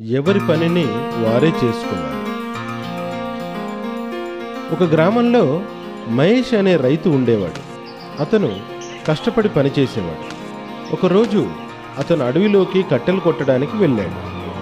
ఎవరి పనిని వారే చేసుకున్నారు ఒక గ్రామంలో మహేష్ అనే రైతు ఉండేవాడు అతను కష్టపడి పనిచేసేవాడు ఒకరోజు అతను అడవిలోకి కట్టెలు కొట్టడానికి వెళ్ళాడు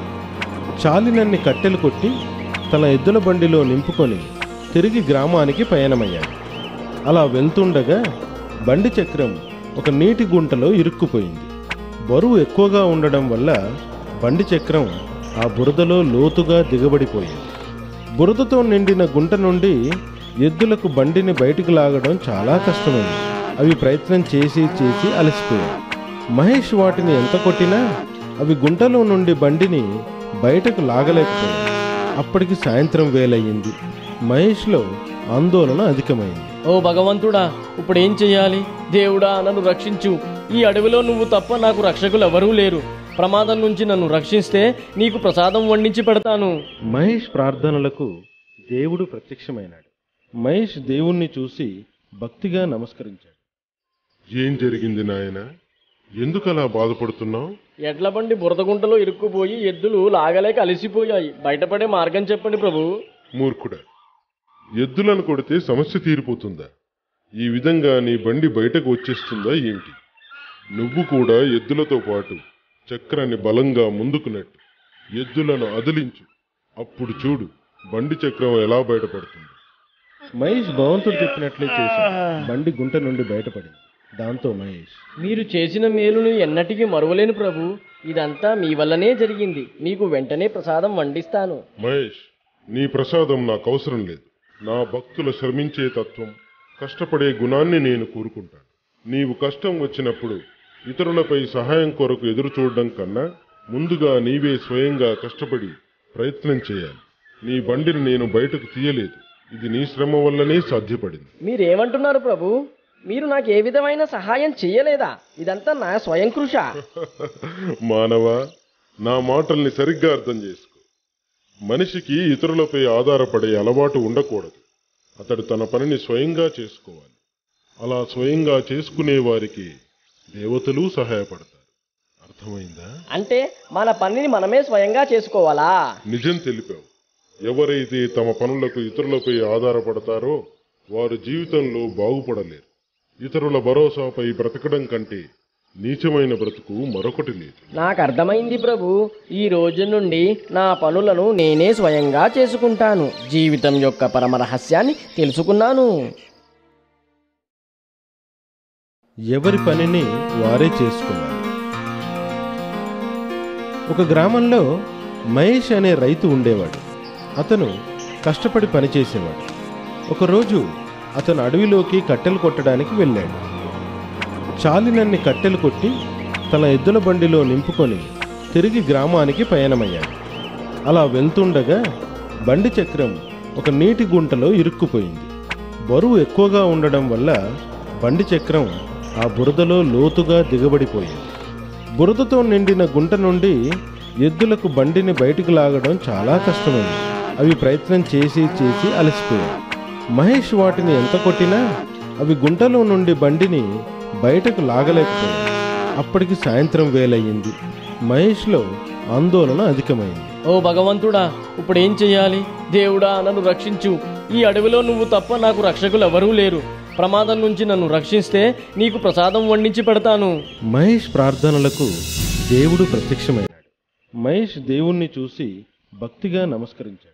చాలినన్ని కట్టెలు కొట్టి తన ఎద్దుల బండిలో నింపుకొని తిరిగి గ్రామానికి పయనమయ్యాడు అలా వెళ్తుండగా బండి చక్రం ఒక నీటి గుంటలో ఇరుక్కుపోయింది బరువు ఎక్కువగా ఉండడం వల్ల బండి చక్రం ఆ బురదలో లోతుగా దిగబడిపోయింది బురదతో నిండిన గుంట నుండి ఎద్దులకు బండిని బయటికి లాగడం చాలా కష్టమైంది అవి ప్రయత్నం చేసి చేసి అలసిపోయాయి మహేష్ వాటిని ఎంత కొట్టినా అవి గుంటలో నుండి బండిని బయటకు లాగలేకపోయాయి అప్పటికి సాయంత్రం వేలయ్యింది మహేష్లో ఆందోళన అధికమైంది ఓ భగవంతుడా ఇప్పుడు ఏం చెయ్యాలి దేవుడా నన్ను రక్షించు ఈ అడవిలో నువ్వు తప్ప నాకు రక్షకులు ఎవరూ లేరు ప్రమాదం నుంచి నన్ను రక్షిస్తే నీకు ప్రసాదం వండించి పెడతాను మహేష్ ప్రార్థనలకు దేవుడు ప్రత్యక్షమైనాడు మహేష్ దేవుణ్ణి చూసి భక్తిగా నమస్కరించాడు ఏం జరిగింది నాయన ఎందుకలా బాధపడుతున్నావు ఎడ్ల బండి బురదగుంటలో ఇరుక్కుపోయి ఎద్దులు లాగలేక అలసిపోయాయి బయటపడే మార్గం చెప్పండి ప్రభు మూర్ఖుడా ఎద్దులను కొడితే సమస్య తీరిపోతుందా ఈ విధంగా నీ బండి బయటకు వచ్చేస్తుందా ఏంటి నువ్వు కూడా ఎద్దులతో పాటు చక్రాన్ని బలంగా ముందుకు నెట్టు ఎద్దులను అదిలించు అప్పుడు చూడు బండి చక్రం ఎలా బయటపడుతుంది మహేష్ భగవంతుడు చెప్పినట్లే చేశాడు బండి గుంట నుండి బయటపడింది దాంతో మహేష్ మీరు చేసిన మేలును ఎన్నటికీ మరువలేను ప్రభు ఇదంతా మీ వల్లనే జరిగింది మీకు వెంటనే ప్రసాదం వండిస్తాను మహేష్ నీ ప్రసాదం నాకు అవసరం లేదు నా భక్తుల శ్రమించే తత్వం కష్టపడే గుణాన్ని నేను కోరుకుంటాను నీవు కష్టం వచ్చినప్పుడు ఇతరులపై సహాయం కొరకు ఎదురు చూడడం కన్నా ముందుగా నీవే స్వయంగా కష్టపడి ప్రయత్నం చేయాలి నీ బండిని నేను బయటకు తీయలేదు ఇది నీ శ్రమ వల్లనే సాధ్యపడింది మీరేమంటున్నారు ప్రభు మీరు నాకు ఏ విధమైన సహాయం చెయ్యలేదా ఇదంతా నా స్వయం కృష మానవా నా మాటల్ని సరిగ్గా అర్థం చేసుకో మనిషికి ఇతరులపై ఆధారపడే అలవాటు ఉండకూడదు అతడు తన పనిని స్వయంగా చేసుకోవాలి అలా స్వయంగా చేసుకునే వారికి దేవతలు సహాయపడతారు అర్థమైందా అంటే మన పనిని మనమే స్వయంగా చేసుకోవాలా నిజం తెలిపావు ఎవరైతే తమ పనులకు ఇతరులపై ఆధారపడతారో వారు జీవితంలో బాగుపడలేరు ఇతరుల భరోసాపై బ్రతకడం కంటే నీచమైన బ్రతుకు మరొకటి లేదు నాకు అర్థమైంది ప్రభు ఈ రోజు నుండి నా పనులను నేనే స్వయంగా చేసుకుంటాను జీవితం యొక్క పరమ రహస్యాన్ని తెలుసుకున్నాను ఎవరి పనిని వారే చేసుకున్నారు ఒక గ్రామంలో మహేష్ అనే రైతు ఉండేవాడు అతను కష్టపడి పనిచేసేవాడు ఒకరోజు అతను అడవిలోకి కట్టెలు కొట్టడానికి వెళ్ళాడు చాలినన్ని కట్టెలు కొట్టి తన ఎద్దుల బండిలో నింపుకొని తిరిగి గ్రామానికి పయనమయ్యాడు అలా వెళ్తుండగా బండి చక్రం ఒక నీటి గుంటలో ఇరుక్కుపోయింది బరువు ఎక్కువగా ఉండడం వల్ల బండి చక్రం ఆ బురదలో లోతుగా దిగబడిపోయింది బురదతో నిండిన గుంట నుండి ఎద్దులకు బండిని బయటికి లాగడం చాలా కష్టమైంది అవి ప్రయత్నం చేసి చేసి అలసిపోయాయి మహేష్ వాటిని ఎంత కొట్టినా అవి గుంటలో నుండి బండిని బయటకు లాగలేకపోయాయి అప్పటికి సాయంత్రం వేలయ్యింది మహేష్లో ఆందోళన అధికమైంది ఓ భగవంతుడా ఇప్పుడు ఏం చెయ్యాలి దేవుడా నన్ను రక్షించు ఈ అడవిలో నువ్వు తప్ప నాకు రక్షకులు ఎవరూ లేరు ప్రమాదం నుంచి నన్ను రక్షిస్తే నీకు ప్రసాదం వండించి పెడతాను మహేష్ ప్రార్థనలకు దేవుడు ప్రత్యక్షమైనాడు మహేష్ దేవుణ్ణి చూసి భక్తిగా నమస్కరించాడు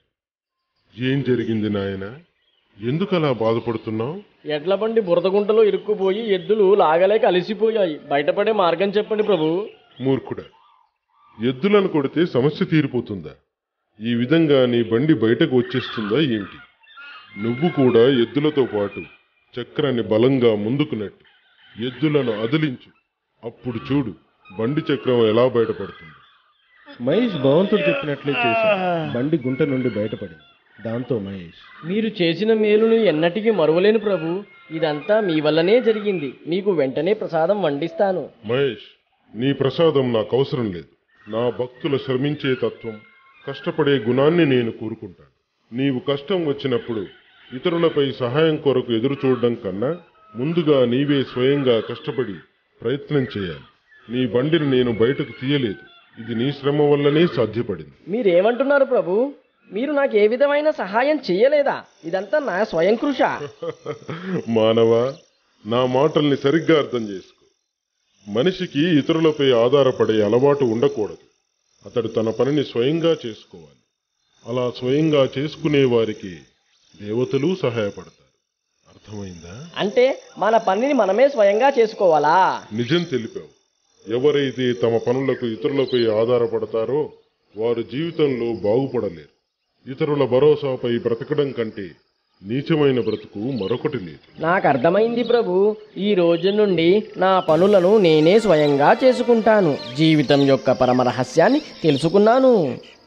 ఏం జరిగింది నాయన ఎందుకలా బాధపడుతున్నావు ఎడ్ల బండి బురదగుంటలో ఇరుక్కుపోయి ఎద్దులు లాగలేక అలసిపోయాయి బయటపడే మార్గం చెప్పండి ప్రభు మూర్ఖుడా ఎద్దులను కొడితే సమస్య తీరిపోతుందా ఈ విధంగా నీ బండి బయటకు వచ్చేస్తుందా ఏంటి నువ్వు కూడా ఎద్దులతో పాటు చక్రాన్ని బలంగా ముందుకు నెట్టు ఎద్దులను అదిలించు అప్పుడు చూడు బండి చక్రం ఎలా బయటపడుతుంది మహేష్ భగవంతుడు చెప్పినట్లే చేశాడు బండి గుంట నుండి బయటపడింది దాంతో మహేష్ మీరు చేసిన మేలును ఎన్నటికీ మరువలేను ప్రభు ఇదంతా మీ వల్లనే జరిగింది మీకు వెంటనే ప్రసాదం వండిస్తాను మహేష్ నీ ప్రసాదం నాకు అవసరం లేదు నా భక్తుల శ్రమించే తత్వం కష్టపడే గుణాన్ని నేను కోరుకుంటాను నీవు కష్టం వచ్చినప్పుడు ఇతరులపై సహాయం కొరకు ఎదురు చూడడం కన్నా ముందుగా నీవే స్వయంగా కష్టపడి ప్రయత్నం చేయాలి నీ బండిని నేను బయటకు తీయలేదు ఇది నీ శ్రమ వల్లనే సాధ్యపడింది మీరేమంటున్నారు ప్రభు మీరు నాకు ఏ విధమైన సహాయం చేయలేదా ఇదంతా నా స్వయం కృష మానవ నా మాటల్ని సరిగ్గా అర్థం చేసుకో మనిషికి ఇతరులపై ఆధారపడే అలవాటు ఉండకూడదు అతడు తన పనిని స్వయంగా చేసుకోవాలి అలా స్వయంగా చేసుకునే వారికి దేవతలు సహాయపడతారు అర్థమైందా అంటే మన పనిని మనమే స్వయంగా చేసుకోవాలా నిజం తెలిపావు ఎవరైతే తమ పనులకు ఇతరులపై ఆధారపడతారో వారు జీవితంలో బాగుపడలేరు ఇతరుల భరోసాపై బ్రతకడం కంటే నీచమైన బ్రతుకు మరొకటి లేదు నాకు అర్థమైంది ప్రభు ఈ రోజు నుండి నా పనులను నేనే స్వయంగా చేసుకుంటాను జీవితం యొక్క పరమ రహస్యాన్ని తెలుసుకున్నాను